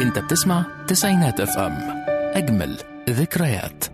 انت بتسمع تسعينات اف ام اجمل ذكريات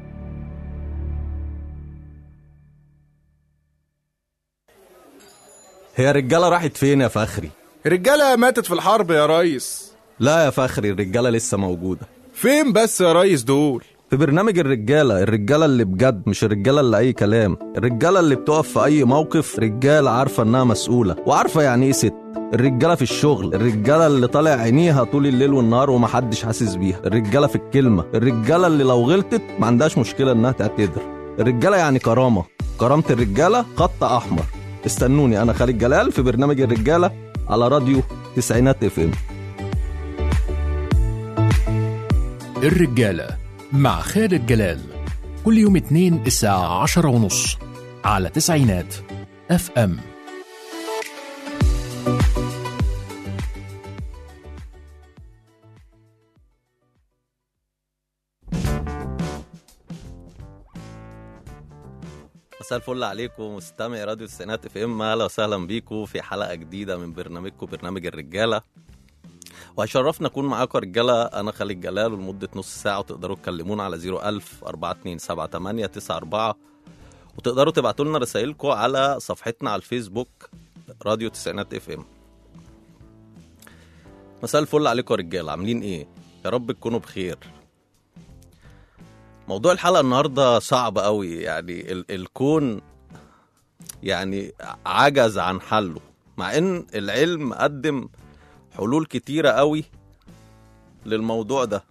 هي الرجالة راحت فين يا فخري؟ رجالة ماتت في الحرب يا ريس لا يا فخري الرجالة لسه موجودة فين بس يا ريس دول في برنامج الرجالة الرجالة اللي بجد مش الرجالة اللي أي كلام الرجالة اللي بتقف في أي موقف رجالة عارفة إنها مسؤولة وعارفة يعني إيه ست الرجالة في الشغل الرجالة اللي طالع عينيها طول الليل والنهار ومحدش حاسس بيها الرجالة في الكلمة الرجالة اللي لو غلطت ما عندهاش مشكلة إنها تعتذر الرجالة يعني كرامة كرامة الرجالة خط أحمر استنوني أنا خالد جلال في برنامج الرجالة على راديو تسعينات اف ام الرجالة مع خالد جلال كل يوم اثنين الساعة عشرة ونص على تسعينات اف ام مساء الفل عليكم مستمعي راديو التسعينات اف ام اهلا وسهلا بيكم في حلقه جديده من برنامجكم برنامج الرجاله وهيشرفنا اكون معاكم يا رجاله انا خالد جلال ولمده نص ساعه وتقدروا تكلمونا على 01000 4278 94 وتقدروا تبعتوا لنا رسائلكم على صفحتنا على الفيسبوك راديو تسعينات اف ام مساء الفل عليكم يا رجاله عاملين ايه يا رب تكونوا بخير موضوع الحلقه النهارده صعب قوي يعني ال- الكون يعني عجز عن حله مع ان العلم قدم حلول كتيره قوي للموضوع ده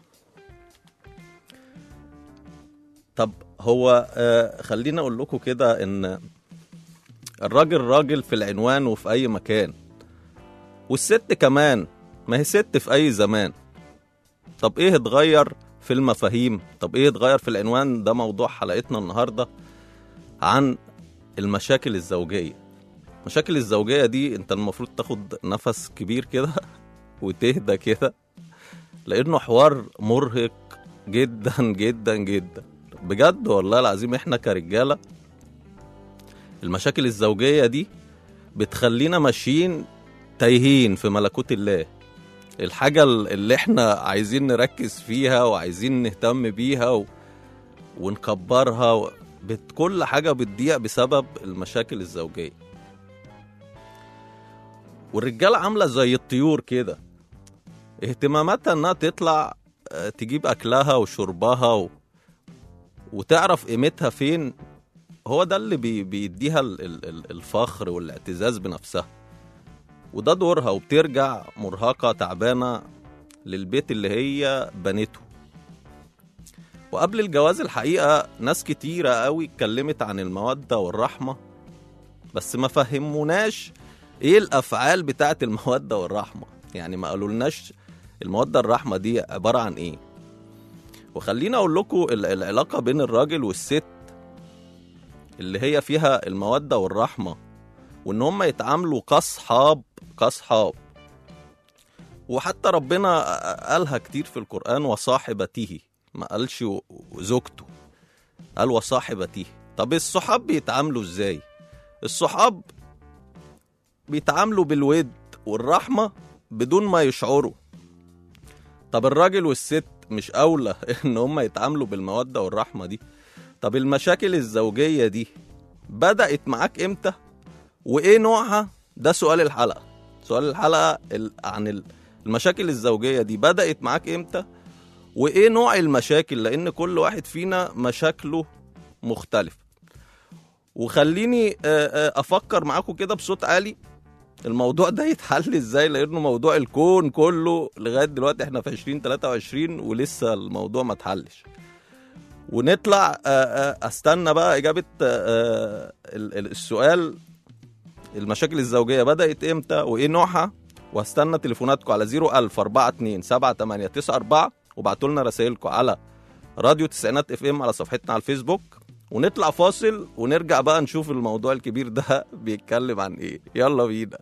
طب هو آه خلينا اقول لكم كده ان الراجل راجل في العنوان وفي اي مكان والست كمان ما هي ست في اي زمان طب ايه اتغير في المفاهيم طب ايه اتغير في العنوان ده موضوع حلقتنا النهارده عن المشاكل الزوجيه المشاكل الزوجيه دي انت المفروض تاخد نفس كبير كده وتهدى كده لانه حوار مرهق جدا جدا جدا بجد والله العظيم احنا كرجاله المشاكل الزوجيه دي بتخلينا ماشيين تايهين في ملكوت الله الحاجة اللي احنا عايزين نركز فيها وعايزين نهتم بيها و... ونكبرها و... بت... كل حاجة بتضيع بسبب المشاكل الزوجية والرجالة عاملة زي الطيور كده اهتماماتها انها تطلع آه، تجيب اكلها وشربها و... وتعرف قيمتها فين هو ده اللي بي... بيديها ال... ال... ال- الفخر والاعتزاز بنفسها وده دورها وبترجع مرهقة تعبانة للبيت اللي هي بنته وقبل الجواز الحقيقة ناس كتيرة قوي اتكلمت عن المودة والرحمة بس ما فهموناش ايه الافعال بتاعت المودة والرحمة يعني ما قالولناش المودة الرحمة دي عبارة عن ايه وخلينا اقول لكم ال- العلاقة بين الراجل والست اللي هي فيها المودة والرحمة وان هم يتعاملوا كاصحاب كاصحاب وحتى ربنا قالها كتير في القرآن وصاحبته ما قالش و- زوجته قال وصاحبته طب الصحاب بيتعاملوا ازاي الصحاب بيتعاملوا بالود والرحمة بدون ما يشعروا طب الراجل والست مش أولى إن هم يتعاملوا بالمودة والرحمة دي طب المشاكل الزوجية دي بدأت معاك إمتى وايه نوعها ده سؤال الحلقه سؤال الحلقه ال- عن ال- المشاكل الزوجيه دي بدات معاك امتى وايه نوع المشاكل لان كل واحد فينا مشاكله مختلف وخليني آه، آه، افكر معاكم كده بصوت عالي الموضوع ده يتحل ازاي لانه موضوع الكون كله لغايه دلوقتي احنا في 2023 ولسه الموضوع ما اتحلش ونطلع آه، آه، استنى بقى اجابه آه، آه، ال- ال- السؤال المشاكل الزوجيه بدات امتى وايه نوعها وهستنى تليفوناتكم على 01000 42 7894 وابعتوا لنا رسائلكم على راديو تسعينات اف ام على صفحتنا على الفيسبوك ونطلع فاصل ونرجع بقى نشوف الموضوع الكبير ده بيتكلم عن ايه يلا بينا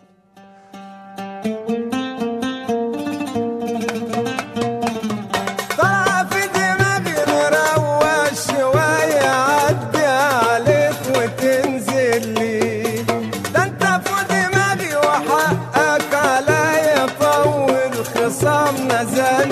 طلع في دماغي مروق شوية عدي عليك وتنزل لي ده انت في دماغي وحقك عليا طول خصامنا زي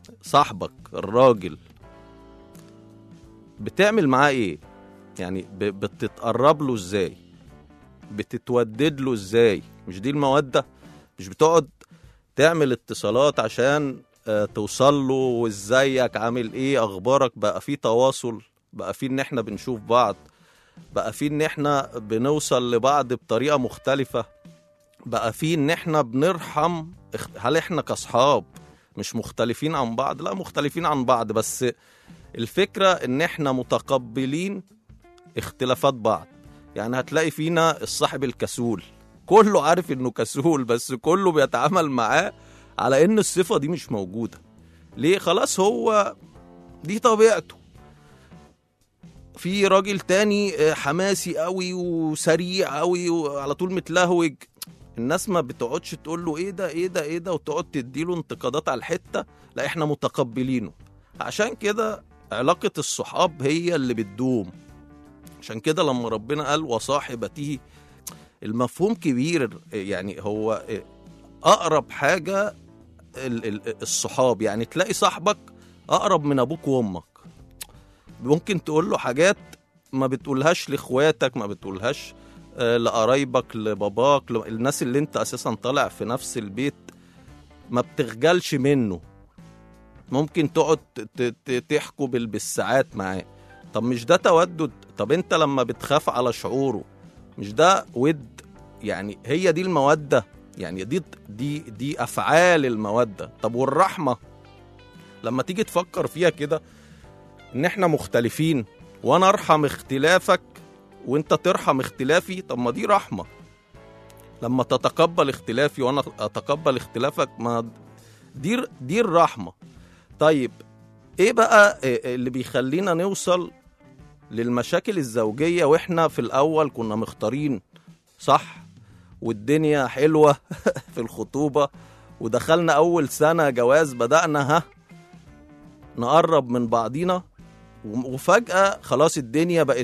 صاحبك الراجل بتعمل معاه ايه يعني ب- بتتقرب له ازاي بتتودد له ازاي مش دي المودة مش بتقعد تعمل اتصالات عشان آه، توصل له وازيك عامل ايه اخبارك بقى في تواصل بقى في ان احنا بنشوف بعض بقى في ان احنا بنوصل لبعض بطريقة مختلفة بقى في ان احنا بنرحم اخ- هل احنا كاصحاب مش مختلفين عن بعض لا مختلفين عن بعض بس الفكرة ان احنا متقبلين اختلافات بعض يعني هتلاقي فينا الصاحب الكسول كله عارف انه كسول بس كله بيتعامل معاه على ان الصفة دي مش موجودة ليه خلاص هو دي طبيعته في راجل تاني آه، حماسي قوي وسريع قوي وعلى طول متلهوج الناس ما بتقعدش تقول له ايه ده ايه ده ايه ده وتقعد تديله انتقادات على الحته لا احنا متقبلينه عشان كده علاقه الصحاب هي اللي بتدوم عشان كده لما ربنا قال وصاحبته المفهوم كبير يعني هو اقرب حاجه ال- ال- الصحاب يعني تلاقي صاحبك اقرب من ابوك وامك ممكن تقول له حاجات ما بتقولهاش لاخواتك ما بتقولهاش آه، لقرايبك لباباك ل- الناس اللي انت اساسا طالع في نفس البيت ما بتخجلش منه ممكن تقعد ت- ت- تحكوا بال- بالساعات معاه طب مش ده تودد طب انت لما بتخاف على شعوره مش ده ود يعني هي دي المودة يعني دي دي دي افعال المودة طب والرحمة لما تيجي تفكر فيها كده ان احنا مختلفين وانا ارحم اختلافك وانت ترحم اختلافي طب ما دي رحمه لما تتقبل اختلافي وانا اتقبل اختلافك ما دي دي الرحمه طيب ايه بقى اللي بيخلينا نوصل للمشاكل الزوجيه واحنا في الاول كنا مختارين صح والدنيا حلوه في الخطوبه ودخلنا اول سنه جواز بدانا ها نقرب من بعضينا وفجاه خلاص الدنيا بقت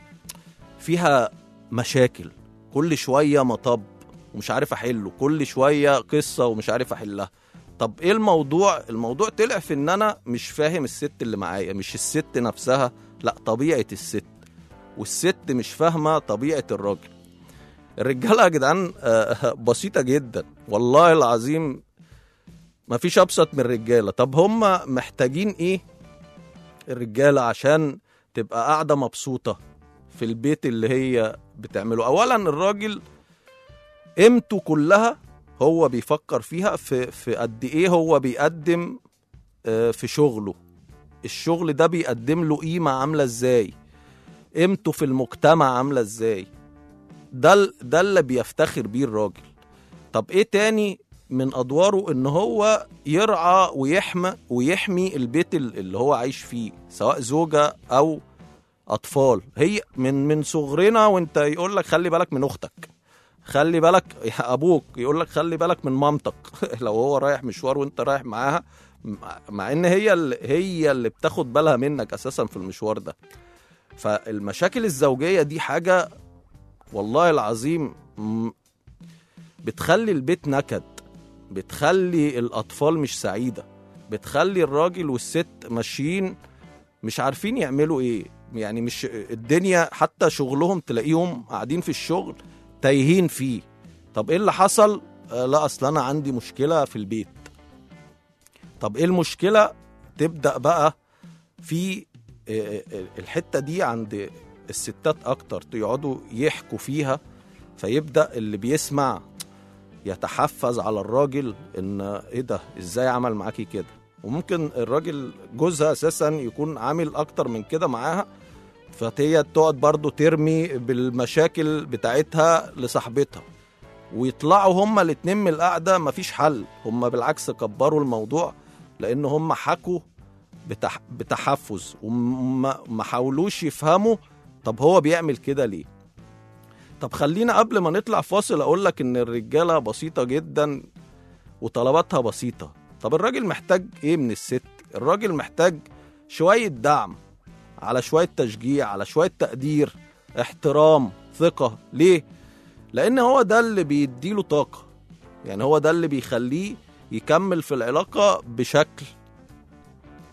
فيها مشاكل كل شوية مطب ومش عارف أحله كل شوية قصة ومش عارف أحلها طب إيه الموضوع؟ الموضوع طلع في إن أنا مش فاهم الست اللي معايا مش الست نفسها لا طبيعة الست والست مش فاهمة طبيعة الراجل الرجالة يا جدعان آه، بسيطة جدا والله العظيم مفيش أبسط من الرجالة طب هم محتاجين إيه الرجالة عشان تبقى قاعدة مبسوطة في البيت اللي هي بتعمله اولا الراجل قيمته كلها هو بيفكر فيها في في قد ايه هو بيقدم آه، في شغله الشغل ده بيقدم له قيمه عامله ازاي قيمته في المجتمع عامله ازاي ده ال- ده اللي بيفتخر بيه الراجل طب ايه تاني من ادواره ان هو يرعى ويحمى ويحمي البيت ال- اللي هو عايش فيه سواء زوجه او اطفال هي من من صغرنا وانت يقول لك خلي بالك من اختك خلي بالك يا ابوك يقول لك خلي بالك من مامتك لو هو رايح مشوار وانت رايح معاها مع- مع ان هي اللي هي اللي بتاخد بالها منك اساسا في المشوار ده فالمشاكل الزوجيه دي حاجه والله العظيم م- بتخلي البيت نكد بتخلي الاطفال مش سعيده بتخلي الراجل والست ماشيين مش عارفين يعملوا ايه يعني مش الدنيا حتى شغلهم تلاقيهم قاعدين في الشغل تايهين فيه طب ايه اللي حصل آه لا اصل انا عندي مشكله في البيت طب ايه المشكله تبدا بقى في آه، آه، الحته دي عند الستات اكتر يقعدوا يحكوا فيها فيبدا اللي بيسمع يتحفز على الراجل ان ايه ده ازاي عمل معاكي كده وممكن الراجل جوزها اساسا يكون عامل اكتر من كده معاها فهي تقعد برضو ترمي بالمشاكل بتاعتها لصاحبتها ويطلعوا هما الاتنين من القعدة مفيش حل هما بالعكس كبروا الموضوع لأن هما حكوا بتح... بتحفز وما ما حاولوش يفهموا طب هو بيعمل كده ليه طب خلينا قبل ما نطلع فاصل أقول لك إن الرجالة بسيطة جدا وطلباتها بسيطة طب الراجل محتاج إيه من الست الراجل محتاج شوية دعم على شوية تشجيع على شوية تقدير احترام ثقة ليه؟ لأن هو ده اللي بيديله طاقة يعني هو ده اللي بيخليه يكمل في العلاقة بشكل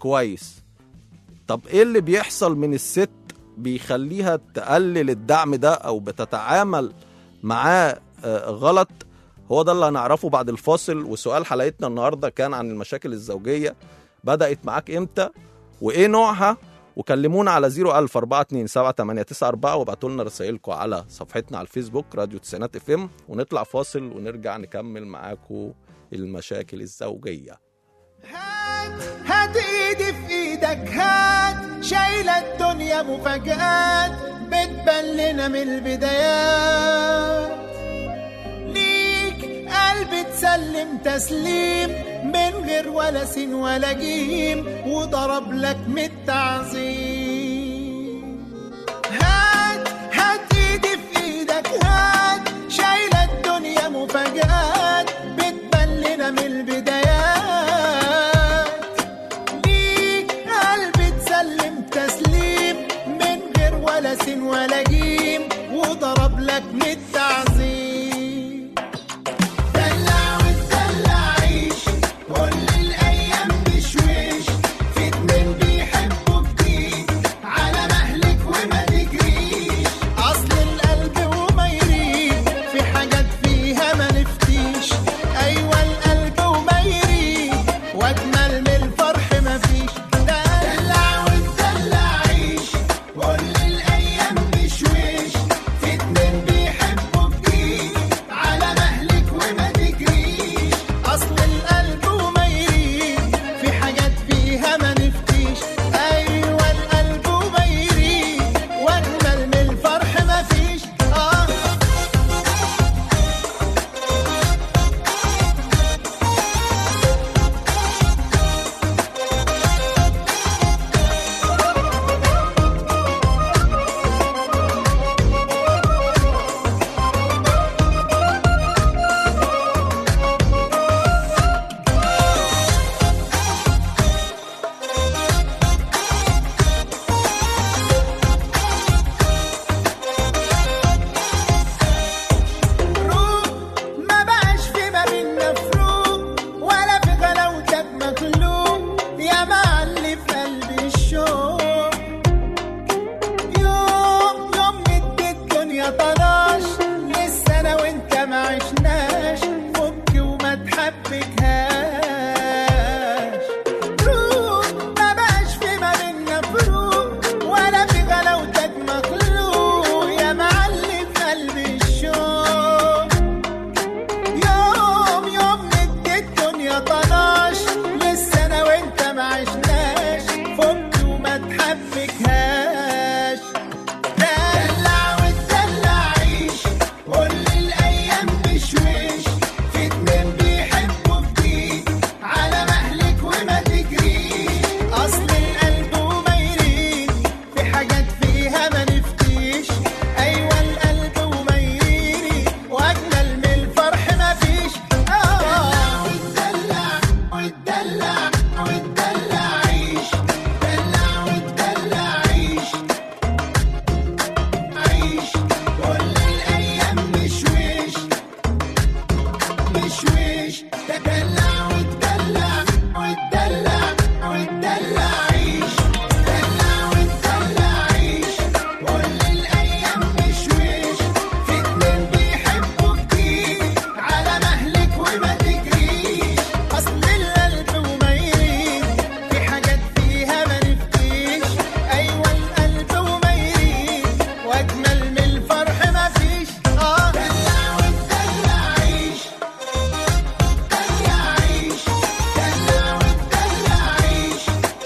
كويس طب ايه اللي بيحصل من الست بيخليها تقلل الدعم ده او بتتعامل معاه آه، غلط هو ده اللي هنعرفه بعد الفاصل وسؤال حلقتنا النهارده كان عن المشاكل الزوجيه بدات معاك امتى وايه نوعها وكلمونا على 010427894 وابعتوا لنا رسائلكم على صفحتنا على الفيسبوك راديو تسعينات اف ام ونطلع فاصل ونرجع نكمل معاكم المشاكل الزوجيه هات هات ايدي في ايدك هات شايلة الدنيا مفاجآت بتبان لنا من البدايات ليك قلبي تسلم تسليم من غير ولا سين ولا جيم وضرب لك من التعظيم هات هات ايدي في ايدك هات شايلة الدنيا مفاجآت بتبان لنا من البدايات ليك قلبي تسلم تسليم من غير ولا سين ولا جيم وضرب لك من التعظيم دلع وتدلع عيش كل الايام بشويش في اتنين بيحبوا جديد على مهلك وما تجريش اصل القلب وما يريد في حاجات فيها ما نفتيش ايوه القلب وما يريد واجمل من الفرح ما فيش دلع وتدلع عيش كل الايام بشويش في اتنين بيحبوا جديد على مهلك وما تجريش اصل القلب وما يريد في حاجات فيها ما نفتيش ايوه القلب وما يريد واجمل من الفرح ما فيش اه فروق ما بقاش في ما بينا فروق ولا في غلاوتك مخلوق يا معلي في قلبي الشوق يوم يوم ندي الدنيا طناش لسه انا وانت ما عشناش فك وما تحبكهاش فروق ما بقاش في ما بينا فروق ولا في غلاوتك مخلوق يا معلي في قلبي الشوق يوم يوم ندي الدنيا طناش لسه انا وانت ما عشناش فك وما تحبكهاش دلع وتدلع عيش كل الايام بشويش في اتنين بيحبوا جديد على مهلك وما تجريش اصل القلب وما يريد في حاجات فيها ما نفتيش ايوه القلب وما يريد واجمل من الفرح ما فيش اه وتدلع وتدلع وتدلع عيش دلع وتدلع عيش عيش كل الايام مشويش مشويش تدلع وتدلع وتدلع وتدلع عيش دلع وتدلع عيش كل الايام مشويش في اتنين بيحبوا جديد على مهلك وما تجريش اصل القلب وما يريد في حاجات فيها ما نفتيش ايوه القلب وما يريد واجمل من الفرح ما فيش اه دلع وتدلع عيش دلع عيش دلع وتدلع عيش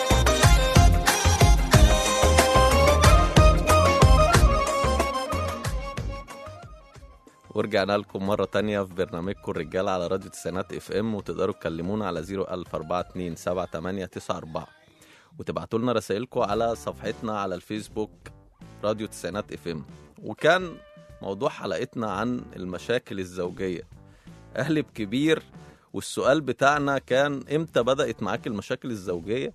ورجعنا لكم مرة تانية في برنامجكم الرجالة على راديو تسعينات اف ام وتقدروا تكلمونا على 010427894 وتبعتوا لنا رسائلكم على صفحتنا على الفيسبوك راديو تسعينات اف ام وكان موضوع حلقتنا عن المشاكل الزوجية قلب كبير والسؤال بتاعنا كان امتى بدأت معاك المشاكل الزوجية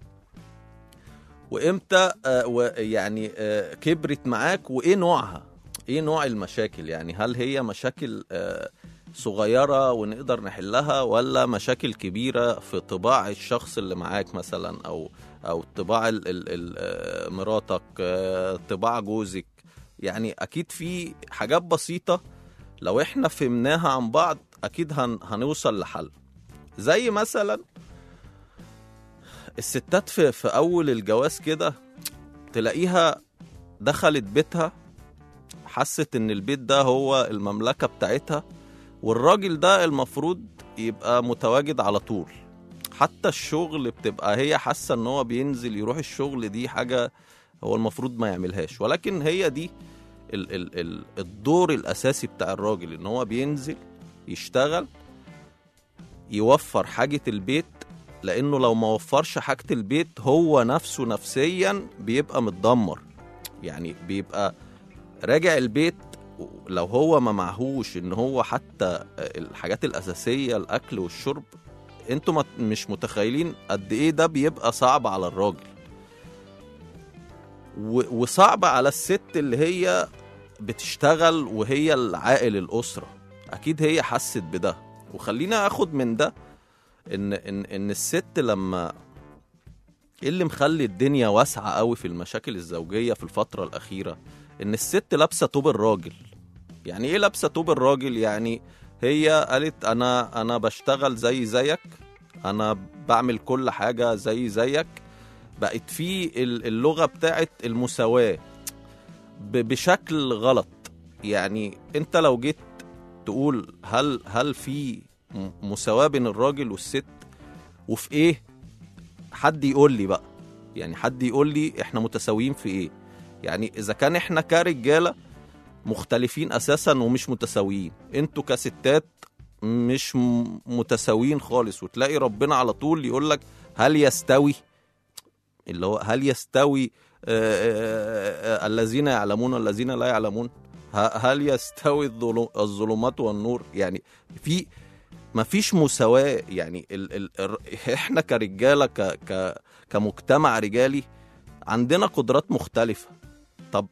وامتى آه و- يعني آه كبرت معاك وايه نوعها ايه نوع المشاكل يعني هل هي مشاكل آه صغيرة ونقدر نحلها ولا مشاكل كبيرة في طباع الشخص اللي معاك مثلا او او طباع ال ال ال آه، مراتك آه، طباع جوزك يعني اكيد في حاجات بسيطه لو احنا فهمناها عن بعض اكيد هن هنوصل لحل زي مثلا الستات في, في اول الجواز كده تلاقيها دخلت بيتها حست ان البيت ده هو المملكه بتاعتها والراجل ده المفروض يبقى متواجد على طول حتى الشغل بتبقى هي حاسه ان هو بينزل يروح الشغل دي حاجه هو المفروض ما يعملهاش ولكن هي دي ال ال ال الدور الاساسي بتاع الراجل ان هو بينزل يشتغل يوفر حاجه البيت لانه لو ما وفرش حاجه البيت هو نفسه نفسيا بيبقى متدمر يعني بيبقى راجع البيت لو هو ما معهوش ان هو حتى الحاجات الاساسيه الاكل والشرب انتوا ما- مش متخيلين قد ايه ده بيبقى صعب على الراجل و- وصعب على الست اللي هي بتشتغل وهي العائل الاسره اكيد هي حست بده وخلينا اخد من ده ان ان ان الست لما ايه اللي مخلي الدنيا واسعه قوي في المشاكل الزوجيه في الفتره الاخيره ان الست لابسه توب الراجل يعني ايه لابسه توب الراجل يعني هي قالت انا انا بشتغل زي زيك انا بعمل كل حاجه زي زيك بقت في ال- اللغه بتاعت المساواه ب- بشكل غلط يعني انت لو جيت تقول هل هل في م- مساواه بين الراجل والست وفي ايه حد يقول لي بقى يعني حد يقول لي احنا متساويين في ايه يعني اذا كان احنا كرجاله مختلفين اساسا ومش متساويين انتوا كستات مش م- متساويين خالص وتلاقي ربنا على طول يقول لك هل يستوي اللي هو هل يستوي آه، آه، آه، الذين يعلمون والذين لا يعلمون ه- هل يستوي الظلو- الظلمات والنور يعني في ما فيش مساواة يعني ال ال ال احنا كرجالة ك ك كمجتمع رجالي عندنا قدرات مختلفة طب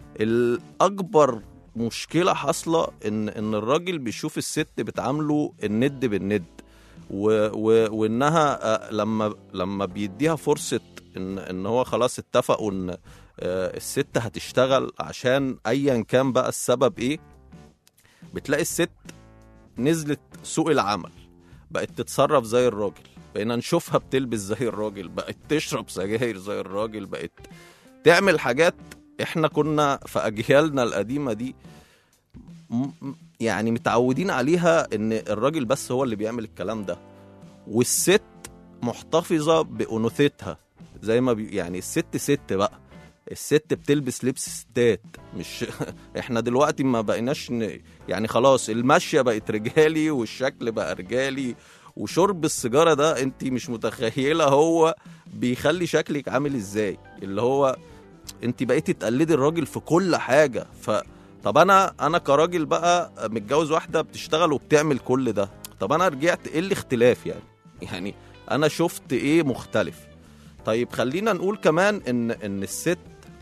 الأكبر مشكلة حاصلة إن إن الراجل بيشوف الست بتعامله الند بالند و و وإنها آه، لما لما بيديها فرصة إن إن هو خلاص اتفقوا إن آه، الست هتشتغل عشان أيا كان بقى السبب إيه بتلاقي الست نزلت سوق العمل بقت تتصرف زي الراجل بقينا نشوفها بتلبس زي الراجل بقت تشرب سجاير زي الراجل بقت تعمل حاجات احنا كنا في اجيالنا القديمه دي م- م- يعني متعودين عليها ان الراجل بس هو اللي بيعمل الكلام ده والست محتفظه بانوثتها زي ما بي يعني الست ست بقى الست بتلبس لبس ستات مش احنا دلوقتي ما بقيناش ن... يعني خلاص المشيه بقت رجالي والشكل بقى رجالي وشرب السيجاره ده انت مش متخيله هو بيخلي شكلك عامل ازاي اللي هو انت بقيتي تقلدي الراجل في كل حاجه ف طب انا انا كراجل بقى متجوز واحده بتشتغل وبتعمل كل ده طب انا رجعت ايه الاختلاف يعني يعني انا شفت ايه مختلف طيب خلينا نقول كمان ان ان الست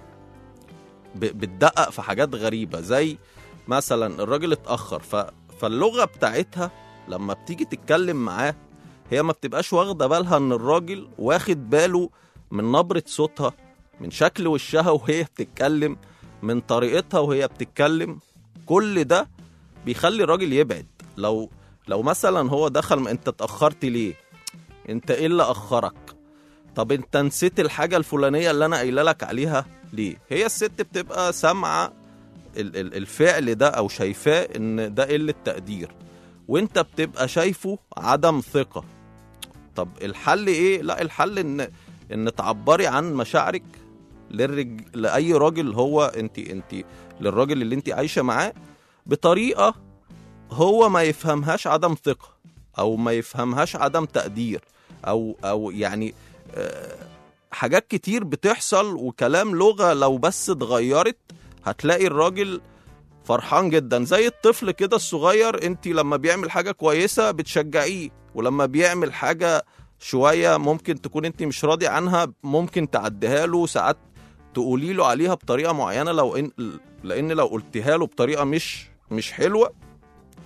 ب- بتدقق في حاجات غريبه زي مثلا الراجل اتاخر ف فاللغه بتاعتها لما بتيجي تتكلم معاه هي ما بتبقاش واخده بالها ان الراجل واخد باله من نبره صوتها من شكل وشها وهي بتتكلم من طريقتها وهي بتتكلم كل ده بيخلي الراجل يبعد لو لو مثلا هو دخل انت اتاخرت ليه انت ايه اللي اخرك طب انت نسيت الحاجه الفلانيه اللي انا قايله لك عليها ليه هي الست بتبقى سامعه ال- ال- الفعل ده او شايفاه ان ده قله تقدير وانت بتبقى شايفه عدم ثقه طب الحل ايه لا الحل ان ان تعبري عن مشاعرك للرج... لاي راجل هو انت انت للراجل اللي انت عايشه معاه بطريقه هو ما يفهمهاش عدم ثقه او ما يفهمهاش عدم تقدير او او يعني آه، حاجات كتير بتحصل وكلام لغه لو بس اتغيرت هتلاقي الراجل فرحان جدا زي الطفل كده الصغير انت لما بيعمل حاجه كويسه بتشجعيه ولما بيعمل حاجه شويه ممكن تكون انت مش راضي عنها ممكن تعديها له ساعات تقولي له عليها بطريقه معينه لو إن لان لو قلتها له بطريقه مش مش حلوه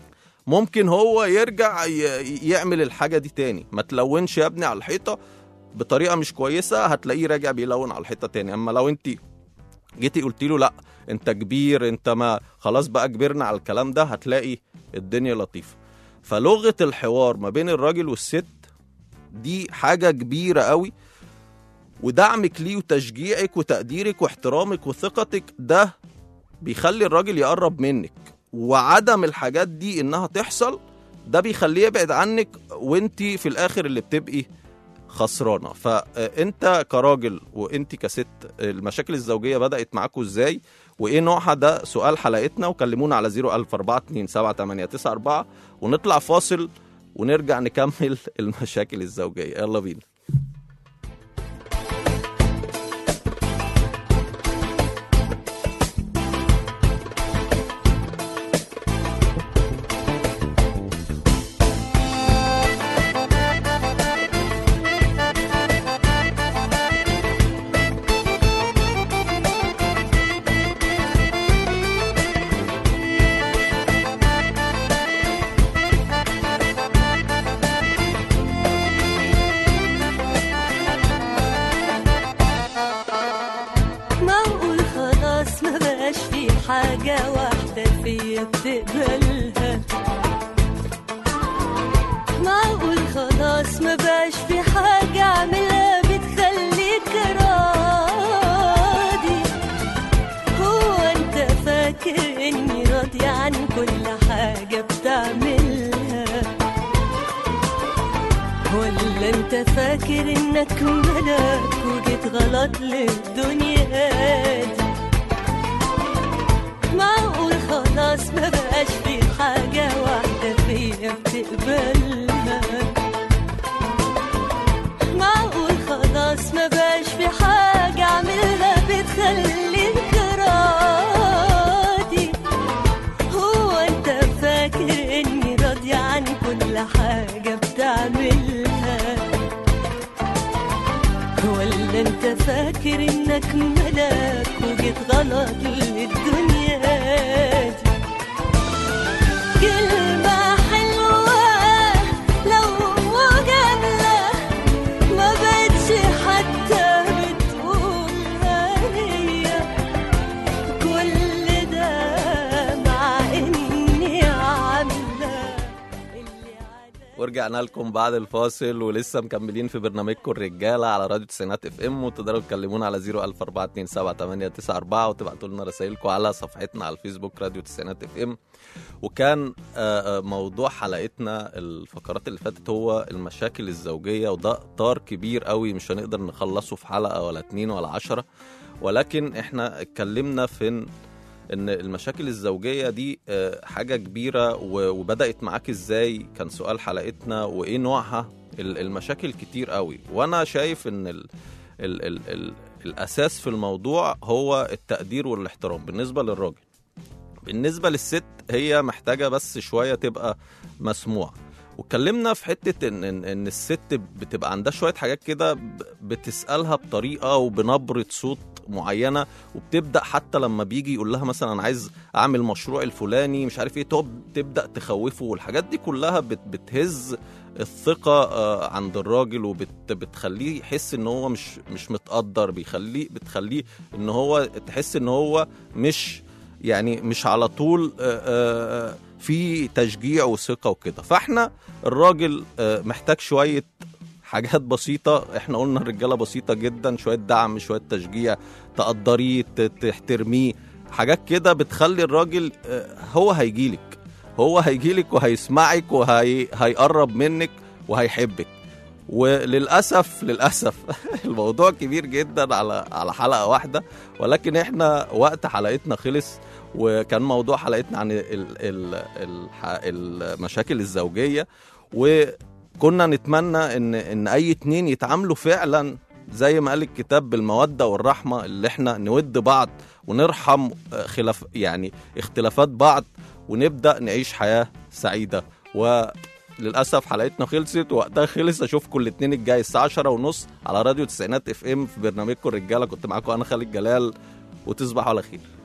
ممكن هو يرجع ي- يعمل الحاجه دي تاني ما تلونش يا ابني على الحيطه بطريقه مش كويسه هتلاقيه راجع بيلون على الحته تاني اما لو انت جيتي قلت له لا انت كبير انت ما خلاص بقى كبرنا على الكلام ده هتلاقي الدنيا لطيفه فلغه الحوار ما بين الراجل والست دي حاجه كبيره قوي ودعمك ليه وتشجيعك وتقديرك واحترامك وثقتك ده بيخلي الراجل يقرب منك وعدم الحاجات دي انها تحصل ده بيخليه يبعد عنك وانت في الاخر اللي بتبقي خسرانه فانت كراجل وانت كست المشاكل الزوجيه بدات معاكم ازاي وايه نوعها ده سؤال حلقتنا وكلمونا على 014278994 ونطلع فاصل ونرجع نكمل المشاكل الزوجيه يلا بينا معقول خلاص ما بقاش في حاجة واحدة فيا بتقبلها معقول خلاص ما بقاش في حاجة أعملها بتخليك راضي هو أنت فاكر إني راضية عن كل حاجة بتعملها ولا انت فاكر انك ملاك وجيت غلط للدنيا دي معقول خلاص ما بقاش في حاجة واحدة فيا بتقبلها معقول خلاص ما بقاش في حاجة اعملها بتخليك راضي هو انت فاكر اني راضية عن كل حاجة بتعملها ولا انت فاكر انك ملاك وجيت غلط للدنيا دي كلمة حلوة لو مجاملة ما بقتش حتى بتقولها ليا كل ده مع اني عاملة اللي عادة ورجعنا لكم بعد الفاصل ولسه مكملين في برنامجكم الرجاله على راديو تسعينات اف ام وتقدروا تكلمونا على 014278994 وتبعتوا لنا رسائلكم على صفحتنا على الفيسبوك راديو تسعينات اف ام وكان آه، آه، موضوع حلقتنا الفقرات اللي فاتت هو المشاكل الزوجيه وده اطار كبير قوي مش هنقدر نخلصه في حلقه ولا اتنين ولا عشرة ولكن احنا اتكلمنا في ان ان المشاكل الزوجيه دي آه، حاجه كبيره و- وبدات معاك ازاي كان سؤال حلقتنا وايه نوعها ال- المشاكل كتير قوي وانا شايف ان ال ال ال ال الاساس في الموضوع هو التقدير والاحترام بالنسبه للراجل بالنسبه للست هي محتاجه بس شويه تبقى مسموعه واتكلمنا في حته ان ان, إن الست بتبقى عندها شويه حاجات كده ب- بتسالها بطريقه وبنبره صوت معينه وبتبدا حتى لما بيجي يقول لها مثلا انا عايز اعمل مشروع الفلاني مش عارف ايه تب- تبدا تخوفه والحاجات دي كلها بت بتهز الثقه آه، عند الراجل وبتخليه يحس ان هو مش مش متقدر بيخليه بتخليه ان هو تحس ان هو مش يعني مش على طول آه، آه، في تشجيع وثقه وكده فاحنا الراجل آه، محتاج شويه حاجات بسيطة احنا قلنا الرجالة بسيطة جدا شوية دعم شوية تشجيع تقدريه ت- تحترميه حاجات كده بتخلي الراجل آه، هو هيجيلك هو هيجيلك وهيسمعك وهيقرب منك وهيحبك وللاسف للاسف الموضوع كبير جدا على على حلقه واحده ولكن احنا وقت حلقتنا خلص وكان موضوع حلقتنا عن ال ال ال المشاكل الزوجيه وكنا نتمنى ان ان اي اتنين يتعاملوا فعلا زي ما قال الكتاب بالموده والرحمه اللي احنا نود بعض ونرحم آه، خلاف يعني اختلافات بعض ونبدا نعيش حياه سعيده وللاسف حلقتنا خلصت وقتها خلص اشوفكم الاثنين الجاي الساعه 10 ونص على راديو تسعينات اف ام في برنامجكم الرجاله كنت معاكم انا خالد جلال وتصبحوا على خير